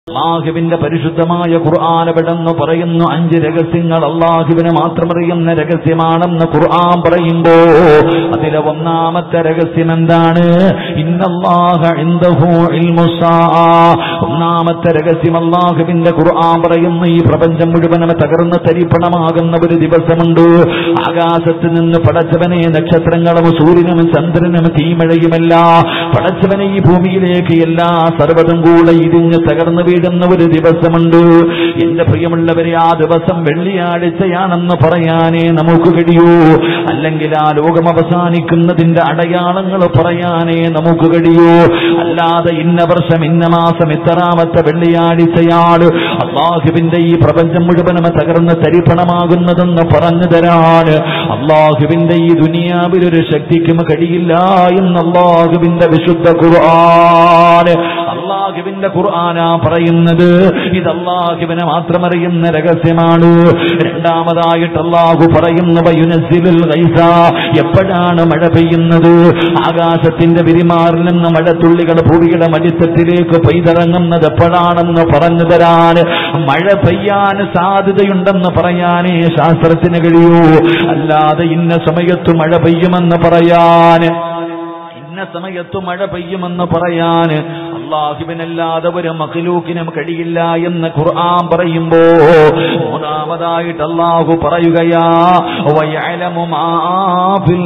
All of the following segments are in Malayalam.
അള്ളാഹുവിന്റെ പരിശുദ്ധമായ ഖുർആാനവിടെന്ന് പറയുന്നു അഞ്ച് രഹസ്യങ്ങൾ അള്ളാഹുവിന് മാത്രമറിയുന്ന രഹസ്യമാണെന്ന് ഖുർആൻ പറയുമ്പോ അതിലെ ഒന്നാമത്തെ രഹസ്യം എന്താണ് ഇന്നല്ലാഹ ഇൻദഹു ഇൽമുസ്സാ. ഒന്നാമത്തെ രഹസ്യം അള്ളാഹുവിന്റെ ഖുർആൻ പറയുന്നു ഈ പ്രപഞ്ചം മുഴുവനും തകർന്ന് തരിപ്പണമാകുന്ന ഒരു ദിവസമുണ്ട് ആകാശത്ത് നിന്ന് പടച്ചവനെ നക്ഷത്രങ്ങളും സൂര്യനും ചന്ദ്രനും തീമഴയുമല്ല പടച്ചവനെ ഈ ഭൂമിയിലേക്ക് എല്ലാ സർവ്വതും കൂടെ ഇരിഞ്ഞ് തകർന്നു വീഴുന്ന ഒരു ദിവസമുണ്ട് എന്റെ പ്രിയമുള്ളവരെ ആ ദിവസം വെള്ളിയാഴ്ചയാണെന്ന് പറയാനേ നമുക്ക് കഴിയൂ അല്ലെങ്കിൽ ആ ലോകം അവസാനിക്കുന്നതിന്റെ അടയാളങ്ങൾ പറയാനേ നമുക്ക് കഴിയൂ അല്ലാതെ ഇന്ന വർഷം ഇന്ന മാസം ഇത്രാമത്തെ വെള്ളിയാഴ്ചയാണ് അള്ളാഹുവിന്റെ ഈ പ്രപഞ്ചം മുഴുവനും തകർന്ന് തരിപ്പണമാകുന്നതെന്ന് പറഞ്ഞു തരാൻ അള്ളാഹുവിന്റെ ഈ ദുനിയാവിലൊരു ശക്തിക്കും കഴിയില്ല എന്ന് അള്ളാഹുവിന്റെ വിശുദ്ധ ഖുർആൻ അള്ളാഹുവിന്റെ ഖുർആനാ പറയുന്നത് ഇത് അള്ളാഹുവിനെ മാത്രം അറിയുന്ന രഹസ്യമാണ് രണ്ടാമതായിട്ട് അള്ളാഹു പറയുന്ന വയുനസിലുൽ ഗൈസ എപ്പോഴാണ് മഴ പെയ്യുന്നത് ആകാശത്തിന്റെ വിരിമാറിൽ നിന്ന് മഴത്തുള്ളികൾ ഭൂമിയുടെ മടിത്തട്ടിലേക്ക് പെയ്തിറങ്ങുന്നത് എപ്പോഴാണെന്ന് പറഞ്ഞു തരാൻ മഴ പെയ്യാൻ സാധ്യതയുണ്ടെന്ന് പറയാനേ ശാസ്ത്രത്തിന് കഴിയൂ അല്ലാതെ ഇന്ന സമയത്ത് മഴ പെയ്യുമെന്ന് പറയാൻ ഇന്ന സമയത്ത് മഴ പെയ്യുമെന്ന് പറയാൻ അള്ളാഹുവിനല്ലാതെ ഒരു മഖലൂക്കിനും കഴിയില്ല എന്ന് ഖുർആൻ പറയുമ്പോ മൂന്നാമതായിട്ട് അള്ളാഹു പറയുകയാ വയലമു മാ ഫിൽ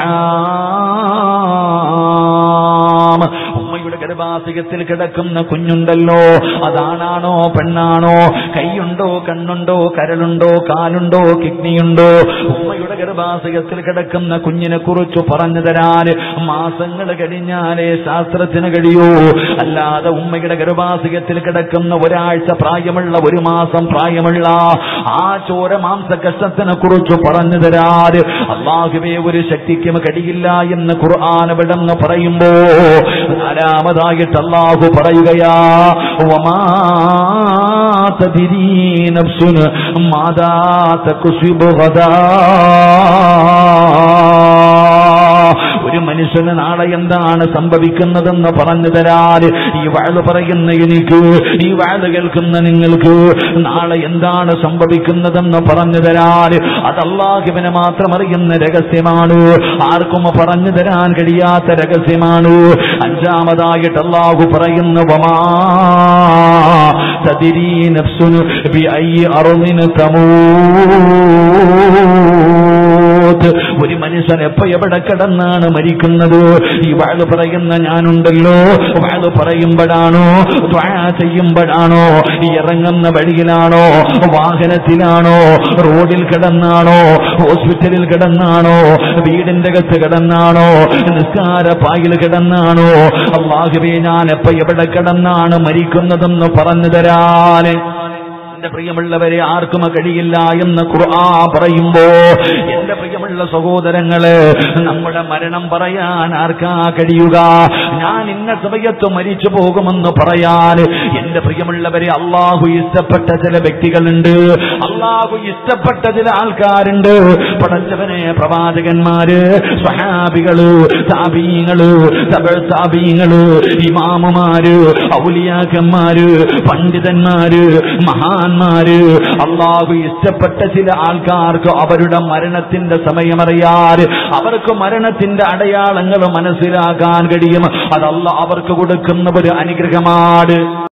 അർഹാം ഉമ്മയുടെ ഗർഭാശയത്തിൽ കിടക്കുന്ന കുഞ്ഞുണ്ടല്ലോ അതാണാണോ പെണ്ണാണോ കൈയുണ്ടോ കണ്ണുണ്ടോ കരളുണ്ടോ കാലുണ്ടോ കിഡ്നിയുണ്ടോ ഉമ്മയുടെ ഗർഭാശയത്തിൽ കിടക്കുന്ന കുഞ്ഞിനെ കുറിച്ച് പറഞ്ഞു തരാൻ മാസങ്ങൾ കഴിഞ്ഞാലേ ശാസ്ത്രത്തിന് കഴിയൂ അല്ലാതെ ഉമ്മയുടെ ഗർഭാശയത്തിൽ കിടക്കുന്ന ഒരാഴ്ച പ്രായമുള്ള ഒരു മാസം പ്രായമുള്ള ആ ചോര മാംസ കഷ്ടത്തിനെ കുറിച്ച് പറഞ്ഞു തരാൻ അള്ളാഹുവേ ഒരു ശക്തിക്കും കഴിയില്ല എന്ന് ഖുർആൻ വിടെന്ന് പറയുമ്പോ നാലാമതായിട്ട് അള്ളാഹു പറയുകയാ വമാ തദ്രീ നഫ്സുൻ മാതാ തക്സിബു ഗദാ ഒരു മനുഷ്യന് നാളെ എന്താണ് സംഭവിക്കുന്നതെന്ന് പറഞ്ഞു തരാൻ ഈ വാഴ പറയുന്ന എനിക്ക് ഈ വാഴ കേൾക്കുന്ന നിങ്ങൾക്ക് നാളെ എന്താണ് സംഭവിക്കുന്നതെന്ന് പറഞ്ഞു തരാൻ അത് അള്ളാഹുവിനെ മാത്രം അറിയുന്ന രഹസ്യമാണ് ആർക്കും പറഞ്ഞു തരാൻ കഴിയാത്ത രഹസ്യമാണ് അഞ്ചാമതായിട്ട് അള്ളാഹു പറയുന്ന വമാ തദിരീ നഫ്സുൻ ബി ഐ അറുദിന് തമൂത്ത് ഒരു മനുഷ്യൻ എപ്പോ എവിടെ കിടന്നാണ് മരിക്കുന്നത് ഈ വാഴ് പറയുന്ന ഞാനുണ്ടല്ലോ വാഴ് പറയുമ്പോഴാണോ ദ്വാ ചെയ്യുമ്പോഴാണോ ഈ ഇറങ്ങുന്ന വഴിയിലാണോ വാഹനത്തിലാണോ റോഡിൽ കിടന്നാണോ ഹോസ്പിറ്റലിൽ കിടന്നാണോ വീടിന്റെ അകത്ത് കിടന്നാണോ നിസ്കാര പായിൽ കിടന്നാണോ അള്ളാഹുവേ ഞാൻ എപ്പോ എവിടെ കിടന്നാണ് മരിക്കുന്നതെന്ന് പറഞ്ഞു തരാന് എന്റെ പ്രിയമുള്ളവരെ ആർക്കും കഴിയില്ല എന്ന് ഖുർആ പറയുമ്പോ എന്റെ പ്രിയമുള്ള സഹോദരങ്ങള് നമ്മുടെ മരണം പറയാൻ ആർക്കാ കഴിയുക ഞാൻ ഇന്ന സമയത്ത് മരിച്ചു പോകുമെന്ന് പറയാൻ എന്റെ പ്രിയമുള്ളവരെ അള്ളാഹു ഇഷ്ടപ്പെട്ട ചില വ്യക്തികളുണ്ട് അള്ളാഹു ഇഷ്ടപ്പെട്ട ചില ആൾക്കാരുണ്ട് പടച്ചവനെ പ്രവാചകന്മാര് സ്വഹാബികള് താപീങ്ങള് താപീങ്ങള് ഇമാമുമാര് ഔലിയാക്കന്മാര് പണ്ഡിതന്മാര് മഹാന്മാര് അള്ളാഹു ഇഷ്ടപ്പെട്ട ചില ആൾക്കാർക്ക് അവരുടെ മരണത്തിന്റെ സമയമറിയാറ് അവർക്ക് മരണത്തിന്റെ അടയാളങ്ങൾ മനസ്സിലാക്കാൻ കഴിയും അതല്ല അവർക്ക് കൊടുക്കുന്ന ഒരു അനുഗ്രഹമാണ്